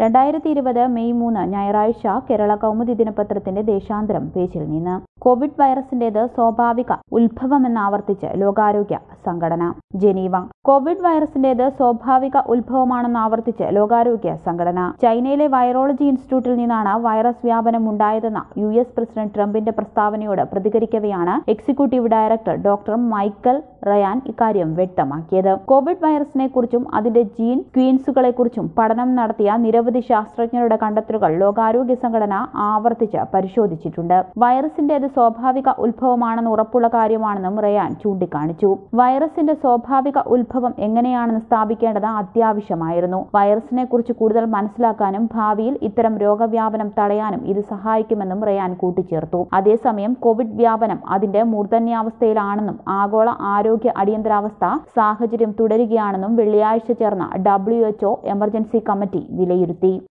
രണ്ടായിരത്തി ഇരുപത് മെയ് മൂന്ന് ഞായറാഴ്ച കേരള കൗമുദി ദിനപത്രത്തിന്റെ ദേശാന്തരം പേജിൽ നിന്ന് കോവിഡ് വൈറസിന്റേത് സ്വാഭാവിക ഉത്ഭവമെന്ന് ആവർത്തിച്ച് ലോകാരോഗ്യ സംഘടന ജനീവ കോവിഡ് വൈറസിന്റേത് സ്വാഭാവിക ഉത്ഭവമാണെന്ന് ആവർത്തിച്ച് ലോകാരോഗ്യ സംഘടന ചൈനയിലെ വൈറോളജി ഇൻസ്റ്റിറ്റ്യൂട്ടിൽ നിന്നാണ് വൈറസ് വ്യാപനം ഉണ്ടായതെന്ന യു എസ് പ്രസിഡന്റ് ട്രംപിന്റെ പ്രസ്താവനയോട് പ്രതികരിക്കവെയാണ് executive director doctor Michael Ryan ഇക്കാര്യം വ്യക്തമാക്കിയത് കോവിഡ് വൈറസിനെ കുറിച്ചും അതിന്റെ ജീൻ ക്വീൻസുകളെക്കുറിച്ചും പഠനം നടത്തിയ നിരവധി ശാസ്ത്രജ്ഞരുടെ കണ്ടെത്തലുകൾ ലോകാരോഗ്യ സംഘടന ആവർത്തിച്ച് പരിശോധിച്ചിട്ടുണ്ട് വൈറസിന്റേത് സ്വാഭാവിക ഉത്ഭവമാണെന്ന് ഉറപ്പുള്ള കാര്യമാണെന്നും റയാൻ ചൂണ്ടിക്കാണിച്ചു വൈറസിന്റെ സ്വാഭാവിക ഉത്ഭവം എങ്ങനെയാണെന്ന് സ്ഥാപിക്കേണ്ടത് അത്യാവശ്യമായിരുന്നു വൈറസിനെ കുറിച്ച് കൂടുതൽ മനസ്സിലാക്കാനും ഭാവിയിൽ ഇത്തരം രോഗവ്യാപനം തടയാനും ഇത് സഹായിക്കുമെന്നും റയാൻ കൂട്ടിച്ചേർത്തു അതേസമയം കോവിഡ് വ്യാപനം അതിന്റെ മൂർധന്യാവസ്ഥയിലാണെന്നും ആഗോള ആരോഗ്യ അടിയന്തരാവസ്ഥ സാഹചര്യം തുടരുകയാണെന്നും വെള്ളിയാഴ്ച ചേർന്ന ഡബ്ല്യു എംർജൻസി കമ്മിറ്റി വിലയിരുത്തി